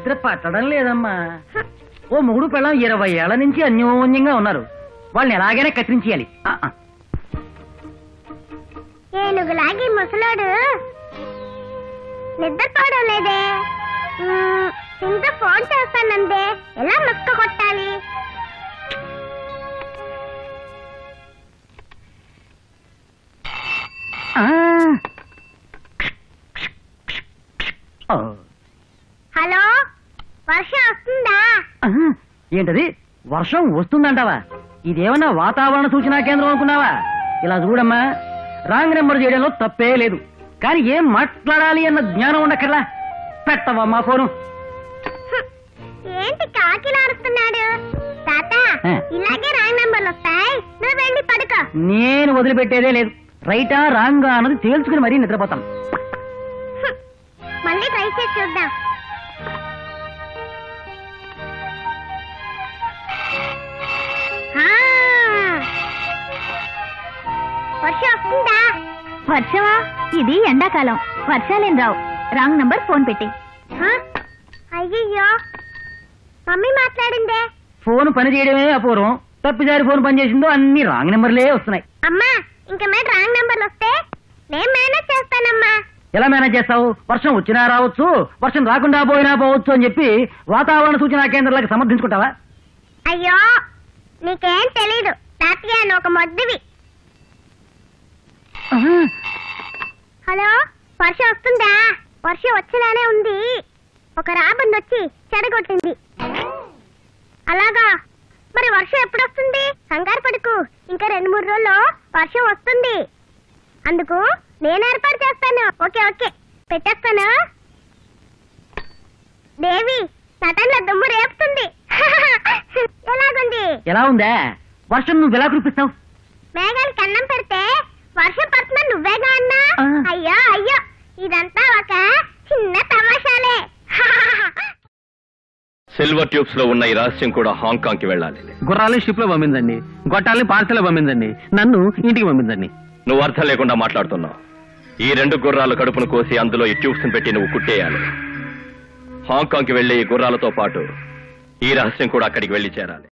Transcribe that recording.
నిద్ర పట్టడం లేదమ్మా ఓ మొగుడు పెళ్ళం ఇరవై ఏళ్ల నుంచి అన్యోన్యంగా ఉన్నారు వాళ్ళని ఎలాగైనా కత్తిరించేయాలి ఆ, ఆ. ఏనుగులాగి ముసలోడు నిద్రపోవడం లేదే మ్మ్, సింధు ఫోన్ చేస్తానందే ఎలా ముక్క కొట్టాలి ఆ. ఓ. హలో వర్షం వస్తుందా ఆ, ఏంటది వర్షం వస్తుందంటావా ఇదేమన్నా వాతావరణ సూచనా కేంద్రం అనుకున్నావా ఇలా చూడమ్మా రాంగ్ నెంబర్ చేయడంలో తప్పే లేదు కానీ ఏం మాట్లాడాలి అన్న జ్ఞానం ఉండక్కర్లా పెట్టవమ్మా ఫోను హ్మ్, ఏంటి కాకిలా అరుస్తున్నాడు తాత ఆ. ఇలాగే రాంగ్ నంబర్లు వస్తాయి నువ్వు వెళ్ళి పడుకో నేను వదిలిపెట్టేదే లేదు రైటా రాంగా అన్నది తేల్చుకుని మరీ నిద్రపోతాను హ్మ్, మళ్ళీ ట్రై చేసి చూద్దాం ఆ. వర్షం వస్తుందా వర్షమా ఇది ఎండాకాలం వర్షాలేం రావు రాంగ్ నంబర్ ఫోన్ పెట్టి హ? అయ్యయ్యో మమ్మీ మాట్లాడిందే ఫోన్ పని చేయడమే అపూర్వం తప్పిదారి ఫోన్ పనిచేసిందో అన్ని రాంగ్ నెంబర్లే వస్తున్నాయి అమ్మా ఇంక మీద రాంగ్ నంబర్లు వస్తే నేను మేనేజ్ చేస్తానమ్మా ఎలా మేనేజ్ చేస్తావు వర్షం వచ్చినా రావచ్చు వర్షం రాకుండా పోయినా పోవచ్చు అని చెప్పి వాతావరణ సూచనా కేంద్రాలకు సమర్థించుకుంటావా అయ్యో నీకేం తెలీదు తాతయ్య నువ్వు ఒక మొద్దువి హలో వర్షం వస్తుందా వర్షం వచ్చేలానే ఉంది ఒక రాబంది వచ్చి చెడగొట్టింది అలాగా మరి వర్షం ఎప్పుడు వస్తుంది కంగారు పడుకు ఇంకా రెండు మూడు రోజుల్లో వర్షం వస్తుంది అందుకు నేను ఏర్పాటు చేస్తాను ఓకే ఓకే పెట్టేస్తాను దేవి నటనలో దుమ్ము రేపుతుంది ఎలాగుంది ఎలా ఉందా వర్షం నువ్వు ఎలా కురిపిస్తావు మేఘాలకి అన్నం పెడితే వర్షం పడుతున్నా నువ్వేగా అన్నా ఆ. అయ్యో అయ్యో ఇదంతా ఒక చిన్న తమాషాలే సిల్వర్ ట్యూబ్స్ లో ఉన్న ఈ రహస్యం కూడా హాంకాంగ్ కి వెళ్ళాలి గుర్రాలు షిప్ లో పంపించండి గొట్టాలని పార్సల్ పంపించండి నన్ను ఇంటికి పంపించండి నువ్వు అర్థం లేకుండా మాట్లాడుతున్నావు ఈ రెండు గుర్రాల కడుపును కోసి అందులో ఈ ట్యూబ్స్ పెట్టి నువ్వు కుట్టేయాలి హాంకాంగ్ కి వెళ్లే ఈ గుర్రాలతో పాటు ఈ రహస్యం కూడా అక్కడికి వెళ్లి చేరాలి